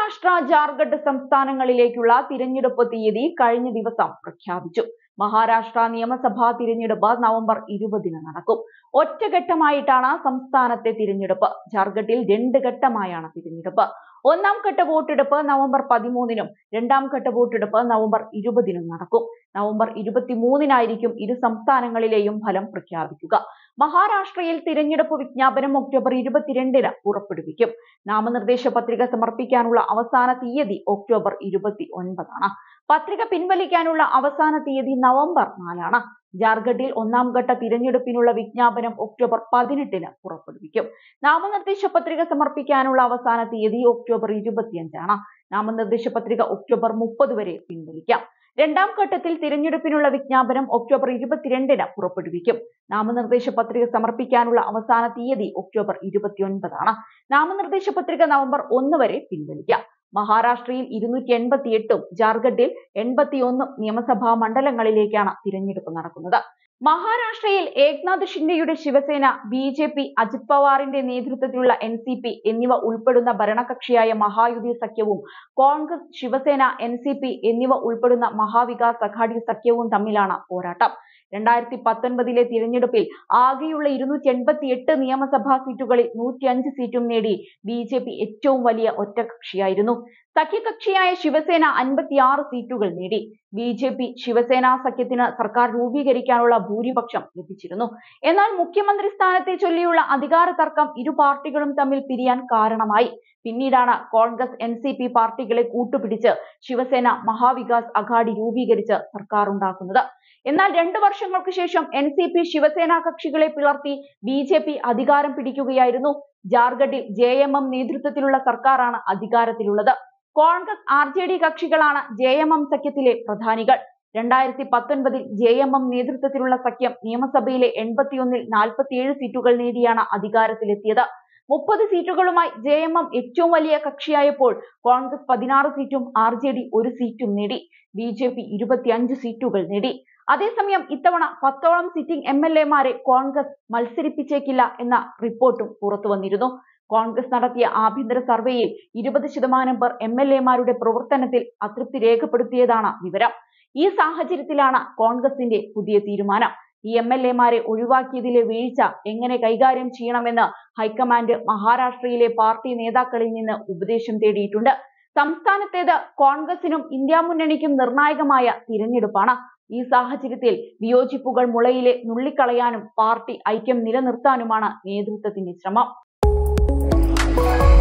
മഹാരാഷ്ട്ര ജാർഖണ്ഡ് സംസ്ഥാനങ്ങളിലേക്കുള്ള തിരഞ്ഞെടുപ്പ് തീയതി കഴിഞ്ഞ ദിവസം പ്രഖ്യാപിച്ചു മഹാരാഷ്ട്ര നിയമസഭാ തിരഞ്ഞെടുപ്പ് നവംബർ ഇരുപതിന് നടക്കും ഒറ്റഘട്ടമായിട്ടാണ് സംസ്ഥാനത്തെ തിരഞ്ഞെടുപ്പ് ജാർഖണ്ഡിൽ രണ്ട് ഘട്ടമായാണ് തിരഞ്ഞെടുപ്പ് ഒന്നാം ഘട്ട വോട്ടെടുപ്പ് നവംബർ പതിമൂന്നിനും രണ്ടാം ഘട്ട വോട്ടെടുപ്പ് നവംബർ ഇരുപതിനും നടക്കും നവംബർ ഇരുപത്തിമൂന്നിനായിരിക്കും ഇരു സംസ്ഥാനങ്ങളിലെയും ഫലം പ്രഖ്യാപിക്കുക മഹാരാഷ്ട്രയിൽ തിരഞ്ഞെടുപ്പ് വിജ്ഞാപനം ഒക്ടോബർ ഇരുപത്തിരണ്ടിന് പുറപ്പെടുവിക്കും നാമനിർദ്ദേശ പത്രിക സമർപ്പിക്കാനുള്ള അവസാന തീയതി ഒക്ടോബർ ഇരുപത്തി ഒൻപതാണ് പത്രിക പിൻവലിക്കാനുള്ള അവസാന തീയതി നവംബർ നാലാണ് ജാർഖണ്ഡിൽ ഒന്നാം ഘട്ട തിരഞ്ഞെടുപ്പിനുള്ള വിജ്ഞാപനം ഒക്ടോബർ പതിനെട്ടിന് പുറപ്പെടുവിക്കും നാമനിർദ്ദേശ പത്രിക സമർപ്പിക്കാനുള്ള അവസാന തീയതി ഒക്ടോബർ ഇരുപത്തിയഞ്ചാണ് നാമനിർദ്ദേശ പത്രിക ഒക്ടോബർ മുപ്പത് വരെ പിൻവലിക്കാം രണ്ടാം ഘട്ടത്തിൽ തിരഞ്ഞെടുപ്പിനുള്ള വിജ്ഞാപനം ഒക്ടോബർ ഇരുപത്തിരണ്ടിന് പുറപ്പെടുവിക്കും നാമനിർദ്ദേശ പത്രിക സമർപ്പിക്കാനുള്ള അവസാന തീയതി ഒക്ടോബർ ഇരുപത്തിയൊൻപതാണ് നാമനിർദ്ദേശ പത്രിക നവംബർ ഒന്ന് വരെ പിൻവലിക്കാം മഹാരാഷ്ട്രയിൽ ഇരുന്നൂറ്റി എൺപത്തി എട്ടും ജാർഖണ്ഡിൽ എൺപത്തിയൊന്നും നിയമസഭാ മണ്ഡലങ്ങളിലേക്കാണ് തിരഞ്ഞെടുപ്പ് നടക്കുന്നത് മഹാരാഷ്ട്രയിൽ ഏക്നാഥ് ഷിൻഡെയുടെ Shiv Sena B J P Ajit പവാറിന്റെ നേതൃത്വത്തിലുള്ള എൻ സി പി എന്നിവ ഉൾപ്പെടുന്ന ഭരണകക്ഷിയായ മഹായുതി സഖ്യവും Congress Shiv Sena N C P എന്നിവ ഉൾപ്പെടുന്ന മഹാവികാസ് അഘാടി സഖ്യവും തമ്മിലാണ് പോരാട്ടം രണ്ടായിരത്തി പത്തൊൻപതിലെ തിരഞ്ഞെടുപ്പിൽ ആകെയുള്ള ഇരുന്നൂറ്റി എൺപത്തി എട്ട് നിയമസഭാ സീറ്റുകളിൽ നൂറ്റി അഞ്ച് സീറ്റും നേടി ബി ജെ പി ഏറ്റവും വലിയ ഒറ്റകക്ഷിയായിരുന്നു സഖ്യകക്ഷിയായ ശിവസേന അൻപത്തിയാറ് സീറ്റുകൾ നേടി ബി ജെ പി ശിവസേന സഖ്യത്തിന് സർക്കാർ രൂപീകരിക്കാനുള്ള ഭൂരിപക്ഷം ലഭിച്ചിരുന്നു എന്നാൽ മുഖ്യമന്ത്രി സ്ഥാനത്തെ ചൊല്ലിയുള്ള അധികാര തർക്കം ഇരു പാർട്ടികളും തമ്മിൽ പിരിയാൻ കാരണമായി പിന്നീടാണ് കോൺഗ്രസ് എൻ സി പി പാർട്ടികളെ കൂട്ടുപിടിച്ച് ശിവസേന മഹാവികാസ് അഘാടി രൂപീകരിച്ച് സർക്കാർ ഉണ്ടാക്കുന്നത് എന്നാൽ രണ്ടു വർഷങ്ങൾക്ക് ശേഷം എൻ സി പി ശിവസേന കക്ഷികളെ പിളർത്തി ബി ജെ പി അധികാരം പിടിക്കുകയായിരുന്നു ജാർഖണ്ഡിൽ ജെ എം എം നേതൃത്വത്തിലുള്ള സർക്കാരാണ് അധികാരത്തിലുള്ളത് കോൺഗ്രസ് ആർ ജെ ഡി കക്ഷികളാണ് ജെ എം എം സഖ്യത്തിലെ പ്രധാനികൾ രണ്ടായിരത്തി പത്തൊൻപതിൽ ജെ എം എം നേതൃത്വത്തിലുള്ള സഖ്യം നിയമസഭയിലെ എൺപത്തിയൊന്നിൽ നാൽപ്പത്തിയേഴ് സീറ്റുകൾ നേടിയാണ് അധികാരത്തിലെത്തിയത് മുപ്പത് സീറ്റുകളുമായി ജെ എം എം ഏറ്റവും വലിയ കക്ഷിയായപ്പോൾ കോൺഗ്രസ് പതിനാറ് സീറ്റും ആർ ജെ ഡി ഒരു സീറ്റും നേടി ബി ജെ പി ഇരുപത്തിയഞ്ച് സീറ്റുകൾ നേടി അതേസമയം ഇത്തവണ പത്തോളം സിറ്റിംഗ് എം എൽ എമാരെ കോൺഗ്രസ് മത്സരിപ്പിച്ചേക്കില്ല എന്ന റിപ്പോർട്ടും പുറത്തു വന്നിരുന്നു കോൺഗ്രസ് നടത്തിയ ആഭ്യന്തര സർവേയിൽ ഇരുപത് ശതമാനം പേർ എം എൽ എമാരുടെ പ്രവർത്തനത്തിൽ അതൃപ്തി രേഖപ്പെടുത്തിയതാണ് വിവരം ഈ സാഹചര്യത്തിലാണ് കോൺഗ്രസിന്റെ പുതിയ തീരുമാനം ഈ എം എൽ എമാരെ ഒഴിവാക്കിയതിലെ വീഴ്ച എങ്ങനെ കൈകാര്യം ചെയ്യണമെന്ന് ഹൈക്കമാൻഡ് മഹാരാഷ്ട്രയിലെ പാർട്ടി നേതാക്കളിൽ നിന്ന് ഉപദേശം തേടിയിട്ടുണ്ട് സംസ്ഥാനത്തേത് കോൺഗ്രസിനും ഇന്ത്യ മുന്നണിക്കും നിർണായകമായ തിരഞ്ഞെടുപ്പാണ് ഈ സാഹചര്യത്തിൽ വിയോജിപ്പുകൾ മുളയിലെ നുള്ളിക്കളയാനും പാർട്ടി ഐക്യം നിലനിർത്താനുമാണ് നേതൃത്വത്തിന്റെ ശ്രമം